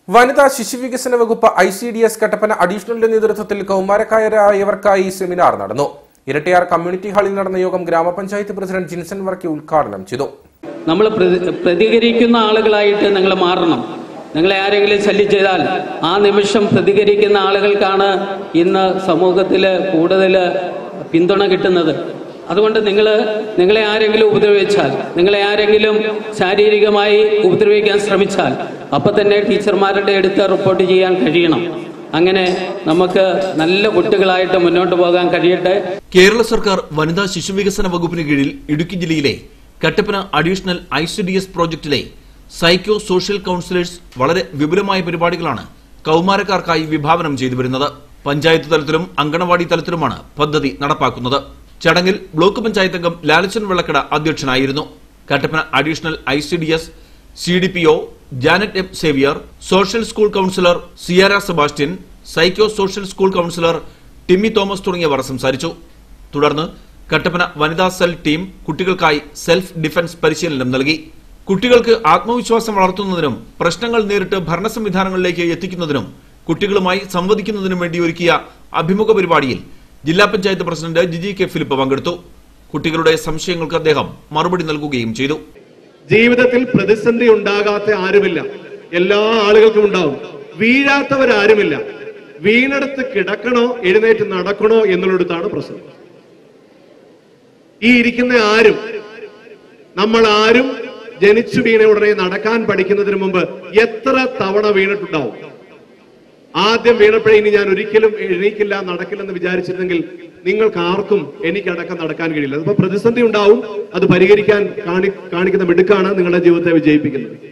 വനിതാ ശിശുവികസന വകുപ്പ് I C D S Kattappana അഡീഷണലിന്റെ നേതൃത്വത്തിൽ കൗമാരക്കാരായവർക്കായി സെമിനാർ നടന്നു ഇരട്ടിയാർ കമ്മ്യൂണിറ്റി ഹാളിൽ നടന്ന യോഗം ഗ്രാമപഞ്ചായത്ത് പ്രസിഡന്റ് ജിൻസൺ വർക്കി ഉദ്ഘാടനം ചെയ്തു നമ്മൾ പ്രതി- പ്രതികരിക്കുന്ന ആളുകളായിട്ട് നിങ്ങൾ മാറണം നിങ്ങളെ ആരെങ്കിലും ശല്യം ചെയ്താൽ ആ നിമിഷം പ്രതികരിക്കുന്ന ആളുകൾക്കാണ് ഇന്ന് സമൂഹത്തിൽ കൂടുതൽ പിന്തുണ കിട്ടുന്നത് അതുകൊണ്ട് നിങ്ങൾ നിങ്ങളെ ആരെങ്കിലും ഉപദ്രവിച്ചാൽ നിങ്ങളെ ആരെങ്കിലും ശാരീരികമായി ഉപദ്രവിക്കാൻ ശ്രമിച്ചാൽ അപ്പം തന്നെ ടീച്ചർമാരുടെ അടുത്ത് റിപ്പോർട്ട് ചെയ്യാൻ കഴിയണം അങ്ങനെ നമുക്ക് നല്ല കുട്ടികളായിട്ട് മുന്നോട്ട് പോകാൻ കഴിയട്ടെ കേരള സർക്കാർ വനിതാ ശിശുവികസന വകുപ്പിന് കീഴിൽ ഇടുക്കി ജില്ലയിലെ Kattappana additional I C D S പ്രോജക്റ്റിലെ സൈക്കോ സോഷ്യൽ കൌൺസിലേഴ്സ് വളരെ വിപുലമായ പരിപാടികളാണ് കൌമാരക്കാർക്കായി വിഭാവനം ചെയ്തു വരുന്നത് പഞ്ചായത്ത് തലത്തിലും അങ്കണവാടി തലത്തിലുമാണ് പദ്ധതി നടപ്പാക്കുന്നത് ചടങ്ങിൽ ബ്ലോക്ക് പഞ്ചായത്ത് അംഗം ലാലച്ചൻ വെള്ളക്കട അധ്യക്ഷനായിരുന്നു Kattappana additional I C D S C D P O Janet M Xavier social school counsellor Siyara Sebastian psycho social school counsellor Timmy Thomas തുടങ്ങിയവർ സംസാരിച്ചു തുടർന്ന് കട്ടപ്പന വനിതാ സെൽ ടീം കുട്ടികൾക്കായി സെൽഫ് ഡിഫൻസ് പരിശീലനം നൽകി കുട്ടികൾക്ക് ആത്മവിശ്വാസം വളർത്തുന്നതിനും പ്രശ്നങ്ങൾ നേരിട്ട് ഭരണ സംവിധാനങ്ങളിലേക്ക് എത്തിക്കുന്നതിനും കുട്ടികളുമായി സംവദിക്കുന്നതിനും വേണ്ടി ഒരുക്കിയ അഭിമുഖ പരിപാടിയിൽ ജില്ലാ panchayat president Jiji K Philip പങ്കെടുത്തു കുട്ടികളുടെ സംശയങ്ങൾക്ക് അദ്ദേഹം മറുപടി നൽകുകയും ചെയ്തു ജീവിതത്തിൽ പ്രതിസന്ധി ഉണ്ടാകാത്ത ആരുമില്ല എല്ലാ ആളുകൾക്കും ഉണ്ടാവും വീഴാത്തവരാരുമില്ല വീണെടുത്ത് കിടക്കണോ എഴുന്നേറ്റ് നടക്കണോ എന്നുള്ളിടത്താണ് പ്രശ്നം ഈ ഇരിക്കുന്ന ആരും നമ്മൾ ആരും ജനിച്ചു വീണ ഉടനെ നടക്കാൻ പഠിക്കുന്നതിന് മുമ്പ് എത്ര തവണ വീണിട്ടുണ്ടാവും ആദ്യം വീണപ്പോഴേ ഇനി ഞാൻ ഒരിക്കലും എണീക്കില്ല നടക്കില്ലെന്ന് വിചാരിച്ചിരുന്നെങ്കിൽ നിങ്ങൾക്ക് ആർക്കും എനിക്കടക്കം നടക്കാൻ കഴിയില്ല അപ്പൊ പ്രതിസന്ധി ഉണ്ടാവും അത് പരിഹരിക്കാൻ കാണി കാണിക്കുന്ന മിടുക്കാണ് നിങ്ങളുടെ ജീവിതത്തെ വിജയിപ്പിക്കുന്നത്